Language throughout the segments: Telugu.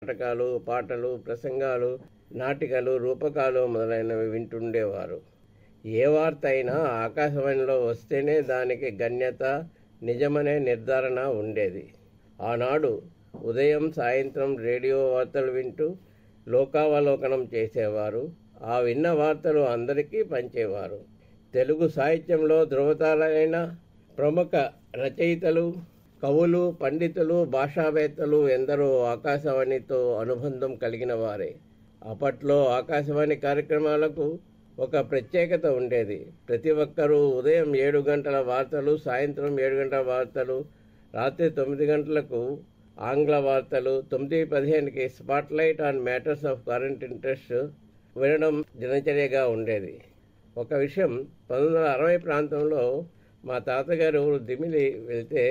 నాటకాలు పాటలు ప్రసంగాలు నాటికలు రూపకాలు మొదలైనవి వింటుండేవారు ఏ వార్త అయినా ఆకాశవాణిలో వస్తేనే దానికి గణ్యత నిజమనే నిర్ధారణ ఉండేది ఆనాడు ఉదయం సాయంత్రం రేడియో వార్తలు వింటూ లోకావలోకనం చేసేవారు ఆ విన్న వార్తలు అందరికీ పంచేవారు తెలుగు సాహిత్యంలో ధృవతాలైన ప్రముఖ రచయితలు కవులు పండితులు భాషావేత్తలు ఎందరో ఆకాశవాణితో అనుబంధం కలిగిన వారే అప్పట్లో ఆకాశవాణి కార్యక్రమాలకు ఒక ప్రత్యేకత ఉండేది ప్రతి ఒక్కరూ ఉదయం ఏడు గంటల వార్తలు సాయంత్రం ఏడు గంటల వార్తలు రాత్రి తొమ్మిది గంటలకు ఆంగ్ల వార్తలు తొమ్మిది పదిహేనుకి spotlight on matters of current interest వినడం దినచర్యగా ఉండేది ఒక విషయం పంతొమ్మిది వందల అరవై ప్రాంతంలో మా తాతగారు ఊరు దిమిలి వెళ్తే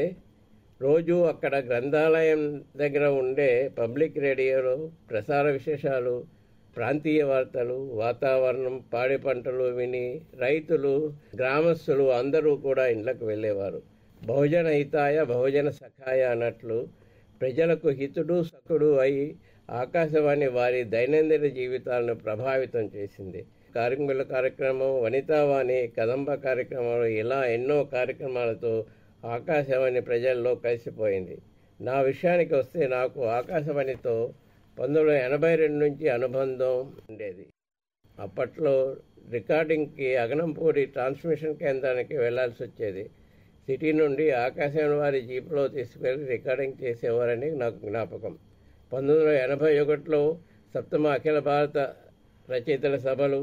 రోజు అక్కడ గ్రంథాలయం దగ్గర ఉండే పబ్లిక్ రేడియోలో ప్రసార విశేషాలు ప్రాంతీయ వార్తలు వాతావరణం పాడి పంటలు విని రైతులు గ్రామస్తులు అందరూ కూడా ఇండ్లకు వెళ్ళేవారు బహుజన హితాయ బహుజన సఖాయ అన్నట్లు ప్రజలకు హితుడు సఖుడు అయి ఆకాశవాణి వారి దైనందిన జీవితాలను ప్రభావితం చేసింది కార్మికుల కార్యక్రమం వనితావాణి కదంబ కార్యక్రమాలు ఇలా ఎన్నో కార్యక్రమాలతో ఆకాశవాణి ప్రజల్లో కలిసిపోయింది నా విషయానికి వస్తే నాకు ఆకాశవాణితో పంతొమ్మిది వందల ఎనభై రెండు నుంచి అనుబంధం ఉండేది అప్పట్లో రికార్డింగ్కి అగనంపూడి ట్రాన్స్మిషన్ కేంద్రానికి వెళ్లాల్సి వచ్చేది సిటీ నుండి ఆకాశవాణి వారి జీపులో తీసుకెళ్లి రికార్డింగ్ చేసేవారని నాకు జ్ఞాపకం పంతొమ్మిది వందల ఎనభై ఒకటిలో సప్తమ అఖిల భారత రచయితల సభలు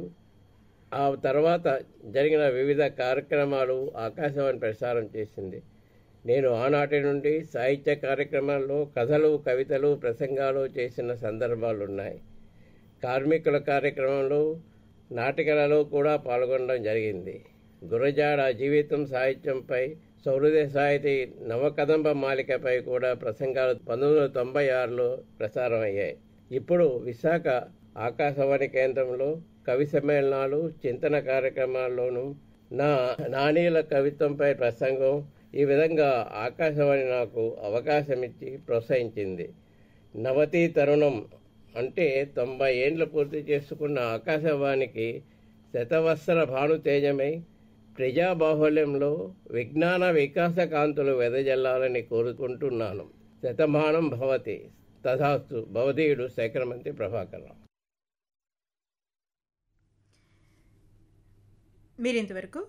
ఆ తర్వాత జరిగిన వివిధ కార్యక్రమాలు ఆకాశవాణి ప్రసారం చేసింది నేను ఆనాటి నుండి సాహిత్య కార్యక్రమాల్లో కథలు కవితలు ప్రసంగాలు చేసిన సందర్భాలు ఉన్నాయి కార్మికుల కార్యక్రమంలో నాటికలలో కూడా పాల్గొనడం జరిగింది గురజాడ జీవితం సాహిత్యంపై సౌహృదయ సాహితీ నవకదంబ మాలికపై కూడా ప్రసంగాలు పంతొమ్మిది వందల తొంభై ఆరులో ప్రసారం అయ్యాయి ఇప్పుడు విశాఖ ఆకాశవాణి కేంద్రంలో కవి సమ్మేళనాలు చింతన కార్యక్రమాల్లోనూ నా నాణీల కవిత్వంపై ప్రసంగం ఈ విధంగా ఆకాశవాణి నాకు అవకాశం ఇచ్చి ప్రోత్సహించింది నవతి తరుణం అంటే తొంభై ఏండ్లు పూర్తి చేసుకున్న ఆకాశవాణికి శతవత్సర భానుతేజమై ప్రజాబాహుల్యంలో విజ్ఞాన వికాస కాంతులు వెదజల్లాలని కోరుకుంటున్నాను శతమానం భవతి తథాస్తు భవదీయుడు శేఖరమంతి ప్రభాకరరావు మీరింతవరకు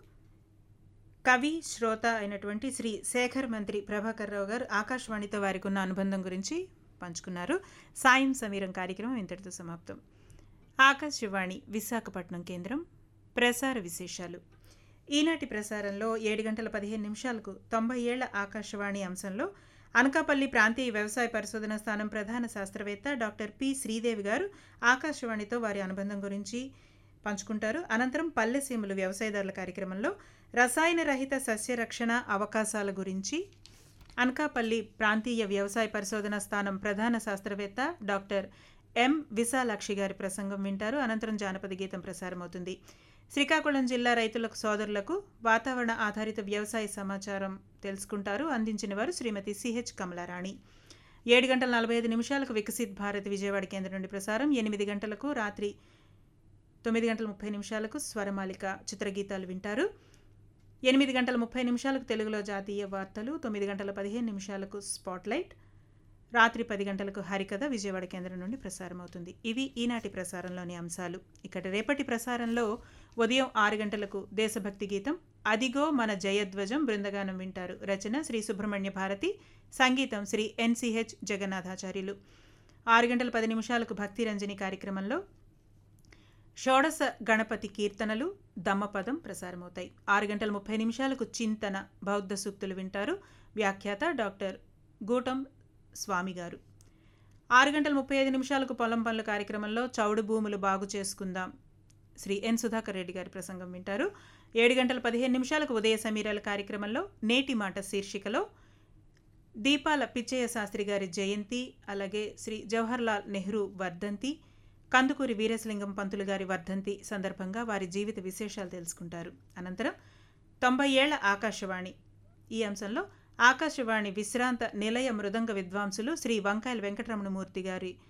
కవి శ్రోత అయినటువంటి శ్రీ శేఖర్ మంత్రి ప్రభాకర్ రావు గారు ఆకాశవాణితో వారికి ఉన్న అనుబంధం గురించి పంచుకున్నారు సాయం సమీరం కార్యక్రమం ఇంతటితో సమాప్తం ఆకాశవాణి విశాఖపట్నం కేంద్రం ప్రసార విశేషాలు ఈనాటి ప్రసారంలో ఏడు గంటల పదిహేను నిమిషాలకు తొంభై ఏళ్ల ఆకాశవాణి అంశంలో అనకాపల్లి ప్రాంతీయ వ్యవసాయ పరిశోధన స్థానం ప్రధాన శాస్త్రవేత్త డాక్టర్ పి శ్రీదేవి గారు ఆకాశవాణితో వారి అనుబంధం గురించి పంచుకుంటారు అనంతరం పల్లెసీమలు వ్యవసాయదారుల కార్యక్రమంలో రసాయన రహిత సస్యరక్షణ అవకాశాల గురించి అనకాపల్లి ప్రాంతీయ వ్యవసాయ పరిశోధన స్థానం ప్రధాన శాస్త్రవేత్త డాక్టర్ ఎం విశాలాక్షి గారి ప్రసంగం వింటారు అనంతరం జానపద గీతం ప్రసారమవుతుంది శ్రీకాకుళం జిల్లా రైతులకు సోదరులకు వాతావరణ ఆధారిత వ్యవసాయ సమాచారం తెలుసుకుంటారు అందించిన వారు శ్రీమతి సిహెచ్ కమలారాణి ఏడు గంటల నలభై ఐదు నిమిషాలకు వికసిత్ భారత్ విజయవాడ కేంద్రం నుండి ప్రసారం ఎనిమిది గంటలకు రాత్రి తొమ్మిది గంటల ముప్పై నిమిషాలకు స్వరమాలిక చిత్రగీతాలు వింటారు ఎనిమిది గంటల ముప్పై నిమిషాలకు తెలుగులో జాతీయ వార్తలు తొమ్మిది గంటల పదిహేను నిమిషాలకు స్పాట్లైట్ రాత్రి పది గంటలకు హరికథ విజయవాడ కేంద్రం నుండి ప్రసారం అవుతుంది ఇవి ఈనాటి ప్రసారంలోని అంశాలు ఇక్కడ రేపటి ప్రసారంలో ఉదయం ఆరు గంటలకు దేశభక్తి గీతం అదిగో మన జయధ్వజం బృందగానం వింటారు రచన శ్రీ సుబ్రహ్మణ్య భారతి సంగీతం శ్రీ ఎన్సిహెచ్ జగన్నాథాచార్యులు ఆరు గంటల పది నిమిషాలకు భక్తి రంజని కార్యక్రమంలో షోడశ గణపతి కీర్తనలు దమ్మపదం ప్రసారమవుతాయి ఆరు గంటల ముప్పై నిమిషాలకు చింతన బౌద్ధ సూక్తులు వింటారు వ్యాఖ్యాత డాక్టర్ గూటం స్వామి గారు ఆరు గంటల ముప్పై ఐదు నిమిషాలకు పొలం పనుల కార్యక్రమంలో చౌడు భూములు బాగు చేసుకుందాం శ్రీ ఎన్ సుధాకర్ రెడ్డి గారి ప్రసంగం వింటారు ఏడు గంటల పదిహేను నిమిషాలకు ఉదయ సమీరాల కార్యక్రమంలో నేటి మాట శీర్షికలో దీపాల పిచ్చయ్య శాస్త్రి గారి జయంతి అలాగే శ్రీ జవహర్లాల్ నెహ్రూ వర్ధంతి కందుకూరి వీరేశలింగం పంతులు గారి వర్ధంతి సందర్భంగా వారి జీవిత విశేషాలు తెలుసుకుంటారు అనంతరం తొంభై ఏళ్ల ఆకాశవాణి ఈ అంశంలో ఆకాశవాణి విశ్రాంత నిలయ మృదంగ విద్వాంసులు శ్రీ వంకాయల వెంకటరమణమూర్తి గారి